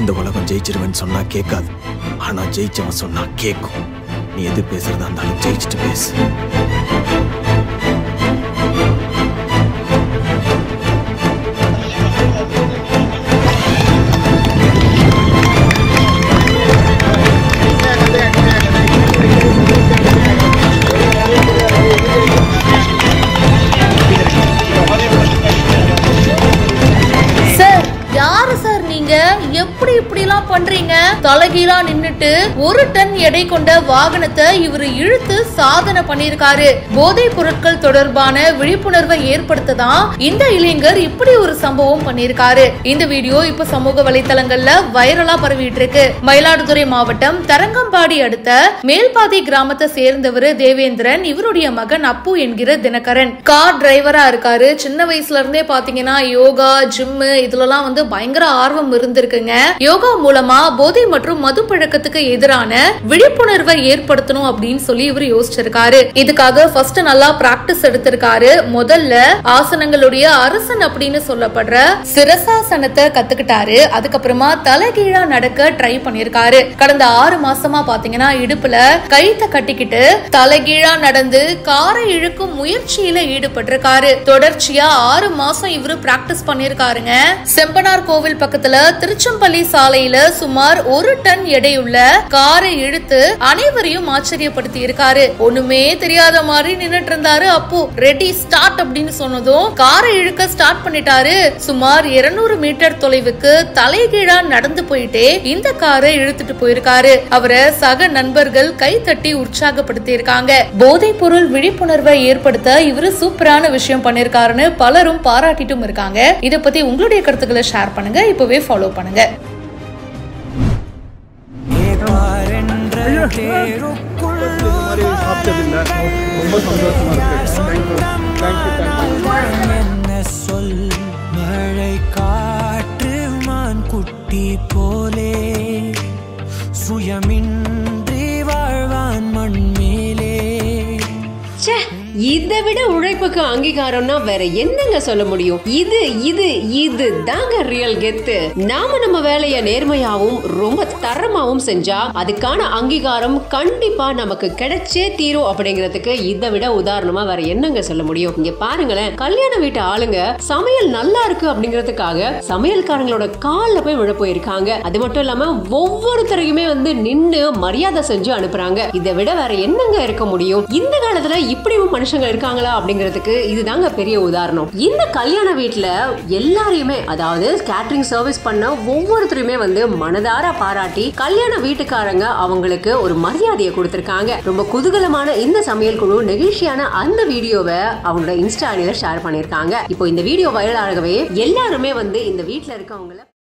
இந்த உலகம் ஜெயிச்சிருவேன்னு சொன்னா கேட்காது ஆனா ஜெயிச்சவன் சொன்னா கேட்கும் நீ எது பேசுறதா இருந்தாலும் ஜெயிச்சுட்டு பேசு சார் யாரு சார் நீங்க எப்படி இப்படிலாம் பண்றீங்க தலைகீழா நின்னுட்டு ஒரு டன் எடை கொண்ட வாகனத்தை இவர் இழுத்து சாதனை பண்ணிருக்காரு போதைப் பொருட்கள் தொடர்பான விழிப்புணர்வை ஏற்படுத்த தான் இந்த இளைஞர் இப்படி ஒரு சம்பவம் பண்ணிருக்காரு இந்த வீடியோ இப்ப சமூக வலைத்தளங்கள்ல வைரலா பரவிட்டு இருக்கு மயிலாடுதுறை மாவட்டம் தரங்கம்பாடி அடுத்த மேல்பாதி கிராமத்தை சேர்ந்தவர் தேவேந்திரன் இவருடைய மகன் அப்பு என்கிற தினகரன் கார் டிரைவரா இருக்காரு சின்ன வயசுல இருந்தே பாத்தீங்கன்னா யோகா ஜிம்மு இதுலலாம் வந்து பயங்கர ஆர்வம் இருந்திருக்குங்க யோகா மூலமா போதை மற்றும் மது பழக்கத்துக்கு எதிரான விழிப்புணர்வை ஏற்படுத்தணும் அப்படின்னு சொல்லி இவர் யோசிச்சிருக்காரு இதுக்காக ஃபர்ஸ்ட் நல்லா பிராக்டிஸ் எடுத்திருக்காரு முதல்ல ஆசனங்களுடைய அரசன் அப்படின்னு சொல்லப்படுற சிரசாசனத்தை கத்துக்கிட்டாரு அதுக்கப்புறமா தலைகீழா நடக்க ட்ரை பண்ணிருக்காரு கடந்த ஆறு மாசமா பாத்தீங்கன்னா இடுப்புல கயித்தை கட்டிக்கிட்டு தலைகீழா நடந்து காரை இழுக்கும் முயற்சியில ஈடுபட்டிருக்காரு தொடர்ச்சியா ஆறு மாசம் இவரு பிராக்டிஸ் பண்ணிருக்காருங்க செம்பனார் கோவில் பக்கத்துல திருச்செம்பள்ளி சாலையில சுமார் ஒரு டன் எடையுள்ள காரை இழுத்து அனைவரையும் ஆச்சரியப்படுத்தி இருக்காரு ஒண்ணுமே தெரியாத மாதிரி நின்னுட்டு இருந்தாரு அப்போ ரெடி ஸ்டார்ட் அப்படின்னு சொன்னதும் காரை இழுக்க ஸ்டார்ட் பண்ணிட்டாரு சுமார் 200 மீட்டர் தொலைவுக்கு தலைகீழா நடந்து போயிட்டே இந்த காரை இழுத்துட்டு போயிருக்காரு அவரை சக நண்பர்கள் கை தட்டி உற்சாகப்படுத்தி இருக்காங்க போதைப் பொருள் விழிப்புணர்வை ஏற்படுத்த இவரு சூப்பரான விஷயம் பண்ணிருக்காருன்னு பலரும் பாராட்டிட்டும் இருக்காங்க இத பத்தி உங்களுடைய கருத்துக்களை ஷேர் பண்ணுங்க இப்பவே ஃபாலோ பண்ணுங்க என்ன சொல் மழை காற்று மான் குட்டி போலே சுயமின்றி வாழ்வான் மண் மேலே ச்சே இதை விட உழைப்புக்கு அங்கீகாரம்னா வேற என்னங்க சொல்ல முடியும் இது இது இது தாங்க ரியல் கெத்து நாம நம்ம வேலைய நேர்மையாவும் ரொம்ப தரமாவும் செஞ்சா அதுக்கான அங்கீகாரம் கண்டிப்பா நமக்கு கிடைச்சே தீரும் அப்படிங்கிறதுக்கு இதை விட உதாரணமா வேற என்னங்க சொல்ல முடியும் இங்க பாருங்களேன் கல்யாண வீட்டு ஆளுங்க சமையல் நல்லா இருக்கு அப்படிங்கிறதுக்காக சமையல்காரங்களோட கால்ல போய் விழ போயிருக்காங்க அது மட்டும் இல்லாம ஒவ்வொருத்தரையுமே வந்து நின்னு மரியாதை செஞ்சு அனுப்புறாங்க இதை விட வேற என்னங்க இருக்க முடியும் இந்த காலத்துல இப்படியும் மனுஷங்க இருக்காங்களா அப்படிங்கிறதுக்கு இதுதாங்க பெரிய உதாரணம் இந்த கல்யாண வீட்டுல எல்லாரையுமே அதாவது கேட்டரிங் சர்வீஸ் பண்ண ஒவ்வொருத்தரையுமே வந்து மனதார பாராட்டி கல்யாண வீட்டுக்காரங்க அவங்களுக்கு ஒரு மரியாதையை கொடுத்திருக்காங்க ரொம்ப குதூகலமான இந்த சமையல் குழு நெகிழ்ச்சியான அந்த வீடியோவை அவங்களோட இன்ஸ்டா ஐடியில ஷேர் பண்ணியிருக்காங்க இப்போ இந்த வீடியோ வைரல் ஆகவே எல்லாருமே வந்து இந்த வீட்டுல இருக்கவங்கள